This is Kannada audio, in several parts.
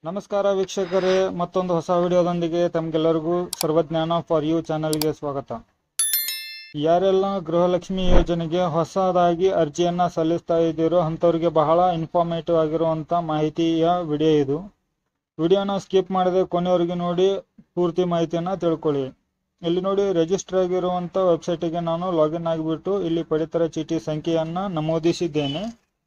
ನಮಸ್ಕಾರ ವೀಕ್ಷಕರೇ ಮತ್ತೊಂದು ಹೊಸ ವಿಡಿಯೋದೊಂದಿಗೆ ತಮಗೆಲ್ಲರಿಗೂ ಸರ್ವಜ್ಞಾನ ಫಾರ್ ಯು ಚಾನಲ್ಗೆ ಸ್ವಾಗತ ಯಾರೆಲ್ಲ ಗೃಹಲಕ್ಷ್ಮಿ ಯೋಜನೆಗೆ ಹೊಸದಾಗಿ ಅರ್ಜಿಯನ್ನ ಸಲ್ಲಿಸ್ತಾ ಇದ್ದೀರೋ ಅಂಥವ್ರಿಗೆ ಬಹಳ ಇನ್ಫಾರ್ಮೇಟಿವ್ ಆಗಿರುವಂಥ ಮಾಹಿತಿಯ ವಿಡಿಯೋ ಇದು ವಿಡಿಯೋನ ಸ್ಕಿಪ್ ಮಾಡದೆ ಕೊನೆಯವರೆಗೆ ನೋಡಿ ಪೂರ್ತಿ ಮಾಹಿತಿಯನ್ನ ತಿಳ್ಕೊಳ್ಳಿ ಇಲ್ಲಿ ನೋಡಿ ರಿಜಿಸ್ಟರ್ ಆಗಿರುವಂಥ ವೆಬ್ಸೈಟಿಗೆ ನಾನು ಲಾಗಿನ್ ಆಗಿಬಿಟ್ಟು ಇಲ್ಲಿ ಪಡಿತರ ಚೀಟಿ ಸಂಖ್ಯೆಯನ್ನ ನಮೂದಿಸಿದ್ದೇನೆ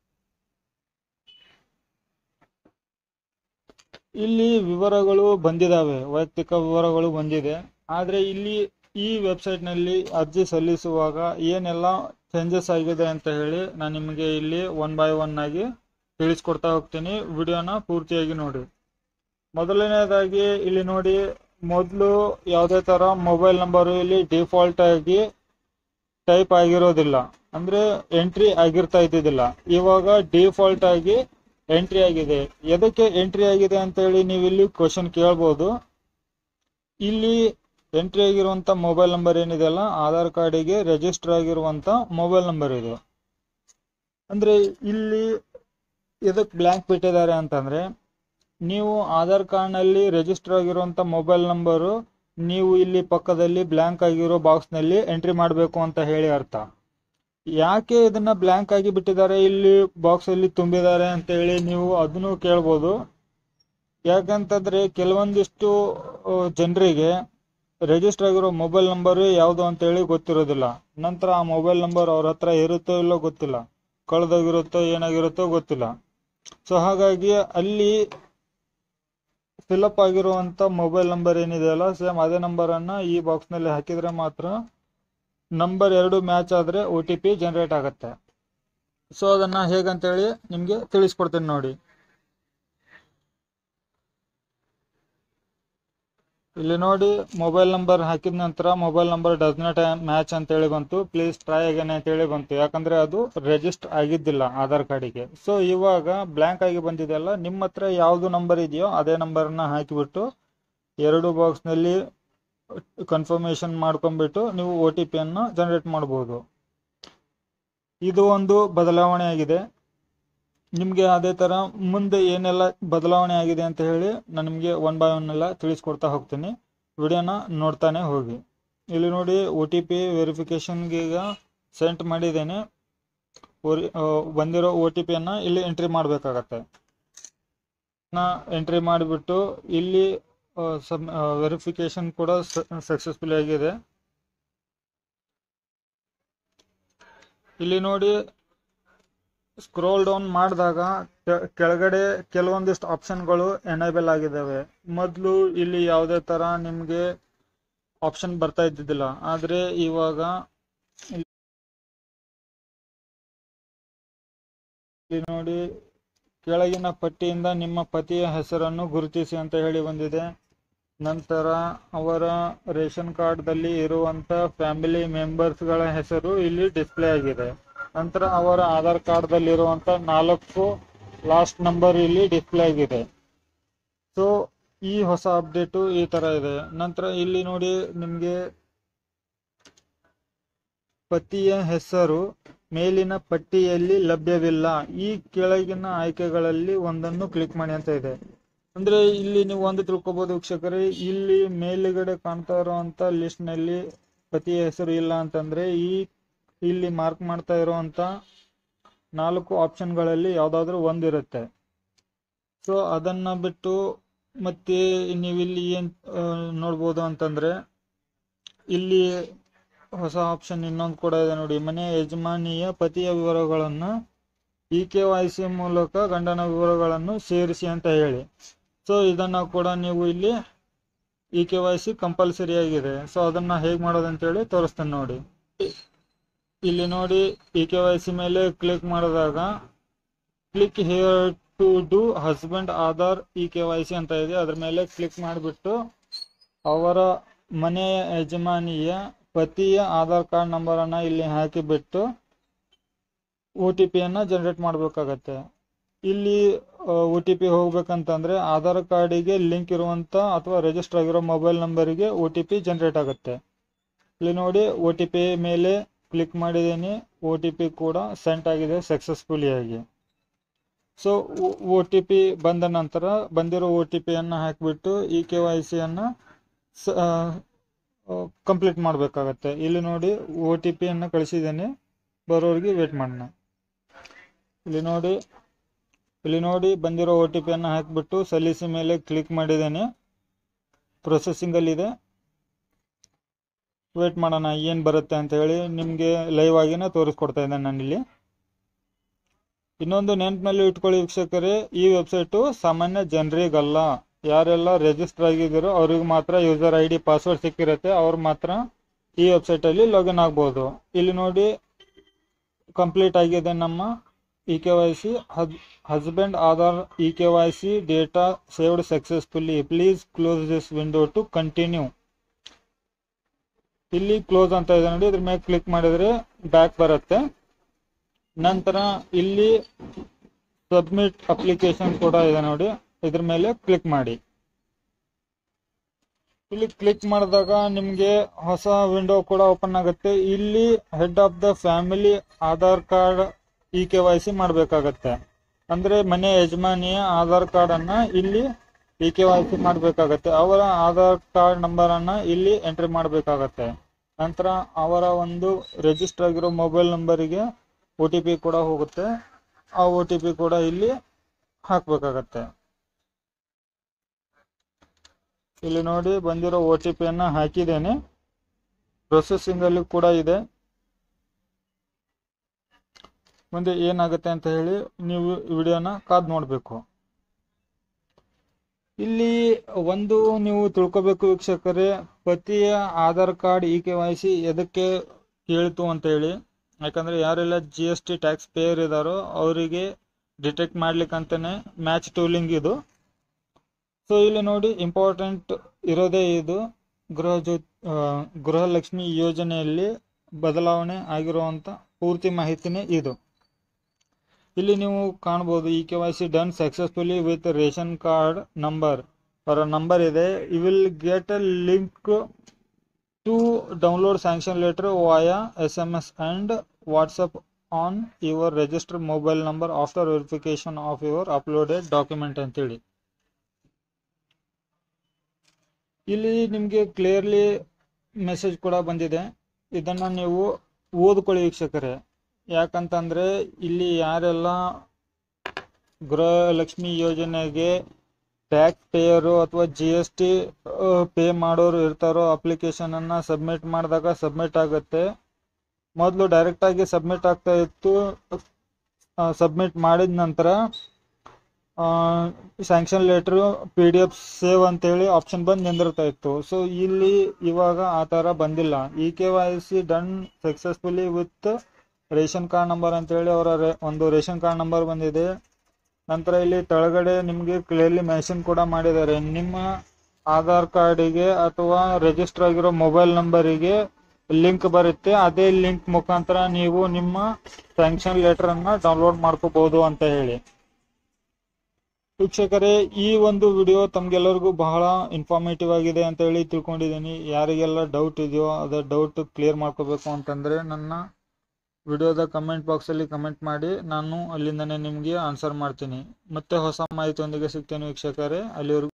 ಇಲ್ಲಿ ವಿವರಗಳು ಬಂದಿದ್ದಾವೆ ವೈಯಕ್ತಿಕ ವಿವರಗಳು ಬಂದಿದೆ ಆದರೆ ಇಲ್ಲಿ ಈ ವೆಬ್ಸೈಟ್ನಲ್ಲಿ ಅರ್ಜಿ ಸಲ್ಲಿಸುವಾಗ ಏನೆಲ್ಲ ಚೇಂಜಸ್ ಆಗಿದೆ ಅಂತ ಹೇಳಿ ನಾನು ನಿಮಗೆ ಇಲ್ಲಿ ಒನ್ ಬೈ ಒನ್ ಆಗಿ ತಿಳಿಸ್ಕೊಡ್ತಾ ಹೋಗ್ತೀನಿ ವಿಡಿಯೋನ ಪೂರ್ತಿಯಾಗಿ ನೋಡಿ ಮೊದಲನೇದಾಗಿ ಇಲ್ಲಿ ನೋಡಿ ಮೊದಲು ಯಾವುದೇ ಥರ ಮೊಬೈಲ್ ನಂಬರು ಇಲ್ಲಿ ಡಿಫಾಲ್ಟ್ ಆಗಿ ಟೈಪ್ ಆಗಿರೋದಿಲ್ಲ ಅಂದ್ರೆ ಎಂಟ್ರಿ ಆಗಿರ್ತಾ ಇದ್ದಿದ್ದಿಲ್ಲ ಇವಾಗ ಡಿಫಾಲ್ಟ್ ಆಗಿ ಎಂಟ್ರಿ ಆಗಿದೆ ಎದಕ್ಕೆ ಎಂಟ್ರಿ ಆಗಿದೆ ಅಂತ ಹೇಳಿ ನೀವು ಇಲ್ಲಿ ಕ್ವಶನ್ ಕೇಳ್ಬೋದು ಇಲ್ಲಿ ಎಂಟ್ರಿ ಆಗಿರುವಂತ ಮೊಬೈಲ್ ನಂಬರ್ ಏನಿದೆಯಲ್ಲ ಆಧಾರ್ ಕಾರ್ಡಿಗೆ ರಿಜಿಸ್ಟರ್ ಆಗಿರುವಂತ ಮೊಬೈಲ್ ನಂಬರ್ ಇದು ಅಂದ್ರೆ ಇಲ್ಲಿ ಇದಕ್ಕೆ ಬ್ಲ್ಯಾಂಕ್ ಬಿಟ್ಟಿದ್ದಾರೆ ಅಂತಂದ್ರೆ ನೀವು ಆಧಾರ್ ಕಾರ್ಡ್ನಲ್ಲಿ ರಿಜಿಸ್ಟರ್ ಆಗಿರುವಂತ ಮೊಬೈಲ್ ನಂಬರು ನೀವು ಇಲ್ಲಿ ಪಕ್ಕದಲ್ಲಿ ಬ್ಲ್ಯಾಂಕ್ ಆಗಿರೋ ಬಾಕ್ಸ್ನಲ್ಲಿ ಎಂಟ್ರಿ ಮಾಡಬೇಕು ಅಂತ ಹೇಳಿ ಅರ್ಥ ಯಾಕೆ ಇದನ್ನ ಬ್ಲ್ಯಾಂಕ್ ಆಗಿ ಬಿಟ್ಟಿದ್ದಾರೆ ಇಲ್ಲಿ ಬಾಕ್ಸ್ ಅಲ್ಲಿ ತುಂಬಿದ್ದಾರೆ ಅಂತ ಹೇಳಿ ನೀವು ಅದನ್ನು ಕೇಳ್ಬೋದು ಯಾಕಂತಂದ್ರೆ ಕೆಲವೊಂದಿಷ್ಟು ಜನರಿಗೆ ರಿಜಿಸ್ಟರ್ ಆಗಿರೋ ಮೊಬೈಲ್ ನಂಬರ್ ಯಾವುದು ಅಂತ ಹೇಳಿ ಗೊತ್ತಿರೋದಿಲ್ಲ ನಂತರ ಆ ಮೊಬೈಲ್ ನಂಬರ್ ಅವ್ರ ಹತ್ರ ಇರುತ್ತೋ ಇಲ್ಲೋ ಗೊತ್ತಿಲ್ಲ ಕಳೆದೋಗಿರುತ್ತೋ ಏನಾಗಿರುತ್ತೋ ಗೊತ್ತಿಲ್ಲ ಸೊ ಹಾಗಾಗಿ ಅಲ್ಲಿ ಫಿಲಪ್ ಆಗಿರುವಂತ ಮೊಬೈಲ್ ನಂಬರ್ ಏನಿದೆಯಲ್ಲ ಸೇಮ್ ಅದೇ ನಂಬರ್ ಅನ್ನ ಈ ಬಾಕ್ಸ್ ನಲ್ಲಿ ಹಾಕಿದ್ರೆ ಮಾತ್ರ ನಂಬರ್ ಎರಡು ಮ್ಯಾಚ್ ಆದ್ರೆ ಒ ಟಿ ಪಿ ಜನರೇಟ್ ಆಗುತ್ತೆ ಸೊ ಅದನ್ನ ಹೇಗಂತೇಳಿ ನಿಮ್ಗೆ ತಿಳಿಸ್ಕೊಡ್ತೀನಿ ನೋಡಿ ಇಲ್ಲಿ ನೋಡಿ ಮೊಬೈಲ್ ನಂಬರ್ ಹಾಕಿದ ನಂತರ mobile number does not match ಅಂತ ಹೇಳಿ ಬಂತು ಪ್ಲೀಸ್ ಟ್ರೈ ಅಗೇನ್ ಅಂತ ಹೇಳಿ ಬಂತು ಯಾಕಂದ್ರೆ ಅದು ರಿಜಿಸ್ಟರ್ ಆಗಿದ್ದಿಲ್ಲ ಆಧಾರ್ ಕಾರ್ಡಿಗೆ ಸೊ ಇವಾಗ ಬ್ಲ್ಯಾಂಕ್ ಆಗಿ ಬಂದಿದೆಯಲ್ಲ ನಿಮ್ಮ ಹತ್ರ ಯಾವ್ದು ನಂಬರ್ ಇದೆಯೋ ಅದೇ ನಂಬರ್ನ ಹಾಕಿಬಿಟ್ಟು ಎರಡು ಬಾಕ್ಸ್ ನಲ್ಲಿ ಕನ್ಫರ್ಮೇಶನ್ ಮಾಡ್ಕೊಂಡ್ಬಿಟ್ಟು ನೀವು ಒ ಟಿ ಪಿಯನ್ನು ಜನರೇಟ್ ಮಾಡಬಹುದು ಇದು ಒಂದು ಬದಲಾವಣೆ ಆಗಿದೆ ನಿಮಗೆ ಅದೇ ತರ ಮುಂದೆ ಏನೆಲ್ಲ ಬದಲಾವಣೆ ಆಗಿದೆ ಅಂತ ಹೇಳಿ ನಾನು ನಿಮಗೆ ಒನ್ ಬೈ ಒನ್ ಎಲ್ಲ ತಿಳಿಸ್ಕೊಡ್ತಾ ಹೋಗ್ತೀನಿ ವಿಡಿಯೋನ ನೋಡ್ತಾನೆ ಹೋಗಿ ಇಲ್ಲಿ ನೋಡಿ ಒ ಟಿ ಪಿ ವೆರಿಫಿಕೇಶನ್ಗೆ ಈಗ ಸೆಂಟ್ ಮಾಡಿದ್ದೇನೆ ಬಂದಿರೋ ಒ ಟಿ ಪಿಯನ್ನು ಇಲ್ಲಿ ಎಂಟ್ರಿ ಮಾಡಬೇಕಾಗತ್ತೆ ಎಂಟ್ರಿ ಮಾಡಿಬಿಟ್ಟು ಇಲ್ಲಿ ವೆರಿಫಿಕೇಶನ್ ಕೂಡ ಸಕ್ಸಸ್ಫುಲ್ ಆಗಿದೆ ಇಲ್ಲಿ ನೋಡಿ ಸ್ಕ್ರೋಲ್ ಡೌನ್ ಮಾಡಿದಾಗ ಕೆಳಗಡೆ ಕೆಲವೊಂದಿಷ್ಟು ಆಪ್ಷನ್ಗಳು ಎನೇಬಲ್ ಆಗಿದ್ದಾವೆ ಮೊದಲು ಇಲ್ಲಿ ಯಾವುದೇ ತರ ನಿಮಗೆ ಆಪ್ಷನ್ ಬರ್ತಾ ಇದ್ದಿದ್ದಿಲ್ಲ ಆದರೆ ಇವಾಗ ಇಲ್ಲಿ ನೋಡಿ ಕೆಳಗಿನ ಪಟ್ಟಿಯಿಂದ ನಿಮ್ಮ ಪತಿಯ ಹೆಸರನ್ನು ಗುರುತಿಸಿ ಅಂತ ಹೇಳಿ ಬಂದಿದೆ ನಂತರ ಅವರ ರೇಷನ್ ಕಾರ್ಡ್ದಲ್ಲಿ ಇರುವಂತ ಫ್ಯಾಮಿಲಿ ಮೆಂಬರ್ಸ್ಗಳ ಹೆಸರು ಇಲ್ಲಿ ಡಿಸ್ಪ್ಲೇ ಆಗಿದೆ ನಂತರ ಅವರ ಆಧಾರ್ ಕಾರ್ಡ್ದಲ್ಲಿ ಇರುವಂತ ನಾಲ್ಕು ಲಾಸ್ಟ್ ನಂಬರ್ ಇಲ್ಲಿ ಡಿಸ್ಪ್ಲೇ ಆಗಿದೆ ಸೊ ಈ ಹೊಸ ಅಪ್ಡೇಟು ಈ ತರ ಇದೆ ನಂತರ ಇಲ್ಲಿ ನೋಡಿ ನಿಮಗೆ ಪತಿಯ ಹೆಸರು ಮೇಲಿನ ಪಟ್ಟಿಯಲ್ಲಿ ಲಭ್ಯವಿಲ್ಲ ಈ ಕೆಳಗಿನ ಆಯ್ಕೆಗಳಲ್ಲಿ ಒಂದನ್ನು ಕ್ಲಿಕ್ ಮಾಡಿ ಅಂತ ಇದೆ ಅಂದ್ರೆ ಇಲ್ಲಿ ನೀವು ಒಂದು ತಿಳ್ಕೊಬಹುದು ವೀಕ್ಷಕರೇ ಇಲ್ಲಿ ಮೇಲುಗಡೆ ಕಾಣ್ತಾ ಇರುವಂತ ಲಿಸ್ಟ್ ನಲ್ಲಿ ಪತಿಯ ಹೆಸರು ಇಲ್ಲ ಅಂತಂದ್ರೆ ಈ ಇಲ್ಲಿ ಮಾರ್ಕ್ ಮಾಡ್ತಾ ಇರುವಂತ ನಾಲ್ಕು ಆಪ್ಷನ್ಗಳಲ್ಲಿ ಯಾವ್ದಾದ್ರು ಒಂದಿರುತ್ತೆ ಸೊ ಅದನ್ನ ಬಿಟ್ಟು ಮತ್ತೆ ನೀವಿಲ್ಲಿ ಏನ್ ನೋಡ್ಬೋದು ಅಂತಂದ್ರೆ ಇಲ್ಲಿ ಹೊಸ ಆಪ್ಷನ್ ಇನ್ನೊಂದು ಕೂಡ ಇದೆ ನೋಡಿ ಮನೆ ಯಜಮಾನಿಯ ಪತಿಯ ವಿವರಗಳನ್ನ ಇ ಕೆ ವೈ ಸಿ ಮೂಲಕ ಗಂಡನ ವಿವರಗಳನ್ನು ಸೇರಿಸಿ ಅಂತ ಹೇಳಿ ಸೊ ಇದನ್ನ ಕೂಡ ನೀವು ಇಲ್ಲಿ E K Y C compulsory ಆಗಿದೆ ಸೊ ಅದನ್ನ ಹೇಗೆ ಮಾಡೋದಂತ ಹೇಳಿ ತೋರಿಸ್ತೇನೆ ನೋಡಿ ಇಲ್ಲಿ ನೋಡಿ ಇ ಕೆ ವೈ ಸಿ ಮೇಲೆ ಕ್ಲಿಕ್ ಮಾಡಿದಾಗ click here to do husband Aadhaar E K Y C ಅಂತ ಇದೆ ಅದ್ರ ಮೇಲೆ ಕ್ಲಿಕ್ ಮಾಡಿಬಿಟ್ಟು ಅವರ ಮನೆಯ ಯಜಮಾನಿಯ ಪತಿಯ ಆಧಾರ್ ಕಾರ್ಡ್ ನಂಬರ್ ಅನ್ನ ಇಲ್ಲಿ ಹಾಕಿಬಿಟ್ಟು ಒ ಟಿ ಪಿಯನ್ನು ಜನರೇಟ್ ಮಾಡಬೇಕಾಗತ್ತೆ ಇಲ್ಲಿ ಒ ಟಿ ಪಿ ಹೋಗ್ಬೇಕಂತಂದ್ರೆ ಆಧಾರ್ ಕಾರ್ಡಿಗೆ ಲಿಂಕ್ ಇರುವಂತ ಅಥವಾ ರಿಜಿಸ್ಟರ್ ಆಗಿರೋ ಮೊಬೈಲ್ ನಂಬರಿಗೆ ಒ ಟಿ ಪಿ ಜನರೇಟ್ ಆಗುತ್ತೆ ಇಲ್ಲಿ ನೋಡಿ ಒ ಟಿ ಪಿ ಮೇಲೆ ಕ್ಲಿಕ್ ಮಾಡಿದ್ದೀನಿ ಒ ಟಿ ಪಿ ಕೂಡ ಸೆಂಟ್ ಆಗಿದೆ ಸಕ್ಸಸ್ಫುಲಿ ಆಗಿ ಸೊ ಒ ಟಿ ಪಿ ಬಂದ ನಂತರ ಬಂದಿರೋ ಒ ಟಿ ಪಿಯನ್ನು ಹಾಕಿಬಿಟ್ಟು ಇ ಕೆ ವೈ ಸಿಯನ್ನು ಕಂಪ್ಲೀಟ್ ಮಾಡಬೇಕಾಗತ್ತೆ ಇಲ್ಲಿ ನೋಡಿ ಒ ಟಿ ಪಿಯನ್ನು ಕಳಿಸಿದ್ದೇನೆ ಬರೋರಿಗೆ ವೇಟ್ ಮಾಡೋಣ ಇಲ್ಲಿ ನೋಡಿ ಇಲ್ಲಿ ನೋಡಿ ಬಂದಿರೋ ಒ ಟಿ ಪಿಯನ್ನು ಹಾಕಿಬಿಟ್ಟು ಸಲ್ಲಿಸಿ ಮೇಲೆ ಕ್ಲಿಕ್ ಮಾಡಿದ್ದೇನೆ ಪ್ರೊಸೆಸಿಂಗಲ್ಲಿದೆ ವೇಟ್ ಮಾಡೋಣ ಏನು ಬರುತ್ತೆ ಅಂತ ಹೇಳಿ ನಿಮಗೆ ಲೈವ್ ಆಗಿನ ತೋರಿಸ್ಕೊಡ್ತಾ ಇದ್ದೇನೆ ನಾನಿಲ್ಲಿ ಇನ್ನೊಂದು ನೆನಪಿನಲ್ಲಿ ಇಟ್ಕೊಳ್ಳಿ ವೀಕ್ಷಕರೇ ಈ ವೆಬ್ಸೈಟು ಸಾಮಾನ್ಯ ಜನರಿಗಲ್ಲ ಯಾರೆಲ್ಲ ರಿಜಿಸ್ಟರ್ ಆಗಿದ್ದೀರೋ ಅವ್ರಿಗೆ ಮಾತ್ರ ಯೂಸರ್ ಐ ಡಿ ಪಾಸ್ವರ್ಡ್ ಸಿಕ್ಕಿರುತ್ತೆ ಅವ್ರು ಮಾತ್ರ ಈ ವೆಬ್ಸೈಟಲ್ಲಿ ಲಾಗಿನ್ ಆಗ್ಬೋದು ಇಲ್ಲಿ ನೋಡಿ ಕಂಪ್ಲೀಟ್ ಆಗಿದೆ ನಮ್ಮ E K Y C husband Aadhaar E K Y C data saved successfully please close this window to continue ಇಲ್ಲಿ ಕ್ಲೋಸ್ ಅಂತ ಇದೆ ನೋಡಿ ಇದ್ರ ಮೇಲೆ ಕ್ಲಿಕ್ ಮಾಡಿದ್ರೆ ಬ್ಯಾಕ್ ಬರುತ್ತೆ ನಂತರ ಇಲ್ಲಿ ಸಬ್ಮಿಟ್ ಅಪ್ಲಿಕೇಶನ್ ಕೂಡ ಇದೆ ನೋಡಿ ಇದ್ರ ಮೇಲೆ ಕ್ಲಿಕ್ ಮಾಡಿ ಇಲ್ಲಿ ಕ್ಲಿಕ್ ಮಾಡಿದಾಗ ನಿಮಗೆ ಹೊಸ ವಿಂಡೋ ಕೂಡ ಓಪನ್ ಆಗುತ್ತೆ ಇಲ್ಲಿ head of the family Aadhaar card E K Y C ಮಾಡಬೇಕಾಗತ್ತೆ ಅಂದ್ರೆ ಮನೆ ಯಜಮಾನಿಯ ಆಧಾರ್ ಕಾರ್ಡ್ ಅನ್ನ ಇಲ್ಲಿ ಇ ಕೆ ವೈ ಸಿ ಮಾಡಬೇಕಾಗತ್ತೆ ಅವರ ಆಧಾರ್ ಕಾರ್ಡ್ ನಂಬರ್ ಅನ್ನ ಇಲ್ಲಿ ಎಂಟ್ರಿ ಮಾಡಬೇಕಾಗತ್ತೆ ನಂತರ ಅವರ ಒಂದು ರಿಜಿಸ್ಟರ್ ಆಗಿರೋ ಮೊಬೈಲ್ ನಂಬರಿಗೆ ಒ ಟಿ ಪಿ ಕೂಡ ಹೋಗುತ್ತೆ ಆ ಒ ಟಿ ಪಿ ಕೂಡ ಇಲ್ಲಿ ಹಾಕಬೇಕಾಗತ್ತೆ ಇಲ್ಲಿ ನೋಡಿ ಬಂದಿರೋ ಒ ಟಿ ಪಿಯನ್ನು ಹಾಕಿದ್ದೇನೆ ಪ್ರೊಸೆಸಿಂಗ್ ಅಲ್ಲಿ ಕೂಡ ಇದೆ ಮುಂದೆ ಏನಾಗುತ್ತೆ ಅಂತ ಹೇಳಿ ನೀವು ವಿಡಿಯೋನ ಕಾದ್ ನೋಡಬೇಕು ಇಲ್ಲಿ ಒಂದು ನೀವು ತಿಳ್ಕೊಬೇಕು ವೀಕ್ಷಕರೇ ಪತಿಯ Aadhaar card E K Y C ಎದಕ್ಕೆ ಕೇಳಿತು ಅಂತ ಹೇಳಿ ಯಾಕಂದ್ರೆ ಯಾರೆಲ್ಲ G S T tax payer ಇದಾರೋ ಅವರಿಗೆ ಡಿಟೆಕ್ಟ್ ಮಾಡ್ಲಿಕ್ಕಂತಾನೆ ಮ್ಯಾಚ್ ಟೂಲಿಂಗ್ ಇದು ಸೊ ಇಲ್ಲಿ ನೋಡಿ ಇಂಪಾರ್ಟೆಂಟ್ ಇರೋದೇ ಇದು ಗೃಹ ಜ್ಯೋ ಆ, ಗೃಹಲಕ್ಷ್ಮಿ ಯೋಜನೆಯಲ್ಲಿ ಬದಲಾವಣೆ ಆಗಿರುವಂತ ಪೂರ್ತಿ ಮಾಹಿತಿನೇ ಇದು ಇಲ್ಲಿ ನೀವು ಕಾಣ್ಬೋದು E K Y C done successfully with ration card number ಅವರ ನಂಬರ್ ಇದೆ you will get a link to download sanction letter via S M S and WhatsApp on your register mobile number after verification of your uploaded document ಅಂತೇಳಿ ಇಲ್ಲಿ ನಿಮಗೆ ಕ್ಲಿಯರ್ಲಿ ಮೆಸೇಜ್ ಕೂಡ ಬಂದಿದೆ ಇದನ್ನ ನೀವು ಓದ್ಕೊಳ್ಳಿ ವೀಕ್ಷಕರೇ ಯಾಕಂತಂದ್ರೆ ಇಲ್ಲಿ ಯಾರೆಲ್ಲ ಗೃಹಲಕ್ಷ್ಮಿ ಯೋಜನೆಗೆ ಟ್ಯಾಕ್ಸ್ ಪೇಯರು ಅಥವಾ ಜಿ ಎಸ್ ಟಿ ಪೇ ಮಾಡೋರು ಇರ್ತಾರೋ ಅಪ್ಲಿಕೇಶನ್ ಅನ್ನ ಸಬ್ಮಿಟ್ ಮಾಡಿದಾಗ ಸಬ್ಮಿಟ್ ಆಗುತ್ತೆ ಮೊದಲು ಡೈರೆಕ್ಟ್ ಆಗಿ ಸಬ್ಮಿಟ್ ಆಗ್ತಾ ಇತ್ತು ಸಬ್ಮಿಟ್ ಮಾಡಿದ ನಂತರ sanction letter P D F save ಅಂತೇಳಿ ಆಪ್ಷನ್ ಬಂದು ನಿಂದಿರ್ತಾ ಇತ್ತು ಸೊ ಇಲ್ಲಿ ಇವಾಗ ಆ ಥರ ಬಂದಿಲ್ಲ E K Y C done successfully with ration card number ಅಂತೇಳಿ ಅವರ ರೇ- ಒಂದು ರೇಷನ್ ಕಾರ್ಡ್ ನಂಬರ್ ಬಂದಿದೆ ನಂತರ ಇಲ್ಲಿ ಕೆಳಗಡೆ ನಿಮಗೆ ಕ್ಲಿಯರ್ಲಿ ಮೆನ್ಷನ್ ಕೂಡ ಮಾಡಿದ್ದಾರೆ ನಿಮ್ಮ ಆಧಾರ್ ಕಾರ್ಡಿಗೆ ಅಥವಾ ರಿಜಿಸ್ಟರ್ ಆಗಿರೋ ಮೊಬೈಲ್ ನಂಬರಿಗೆ ಲಿಂಕ್ ಬರುತ್ತೆ ಅದೇ ಲಿಂಕ್ ಮುಖಾಂತರ ನೀವು ನಿಮ್ಮ ಸ್ಯಾಂಕ್ಷನ್ ಲೆಟರ್ ಅನ್ನ ಡೌನ್ಲೋಡ್ ಮಾಡ್ಕೋಬಹುದು ಅಂತ ಹೇಳಿ ವೀಕ್ಷಕರೇ ಈ ಒಂದು ವಿಡಿಯೋ ತಮ್ಗೆಲ್ಲರಿಗೂ ಬಹಳ ಇನ್ಫಾರ್ಮೇಟಿವ್ ಆಗಿದೆ ಅಂತ ಹೇಳಿ ತಿಳ್ಕೊಂಡಿದ್ದೀನಿ ಯಾರಿಗೆಲ್ಲ ಡೌಟ್ ಇದೆಯೋ ಅದ ಡೌಟ್ ಕ್ಲಿಯರ್ ಮಾಡ್ಕೋಬೇಕು ಅಂತಂದ್ರೆ ನನ್ನ ವಿಡಿಯೋದ ಕಮೆಂಟ್ ಬಾಕ್ಸಲ್ಲಿ ಕಮೆಂಟ್ ಮಾಡಿ ನಾನು ಅಲ್ಲಿಂದನೇ ನಿಮಗೆ ಆನ್ಸರ್ ಮಾಡ್ತೀನಿ ಮತ್ತೆ ಹೊಸ ಮಾಹಿತಿಯೊಂದಿಗೆ ಸಿಗ್ತೇನೆ ವೀಕ್ಷಕರೇ ಅಲ್ಲಿವರೆಗೂ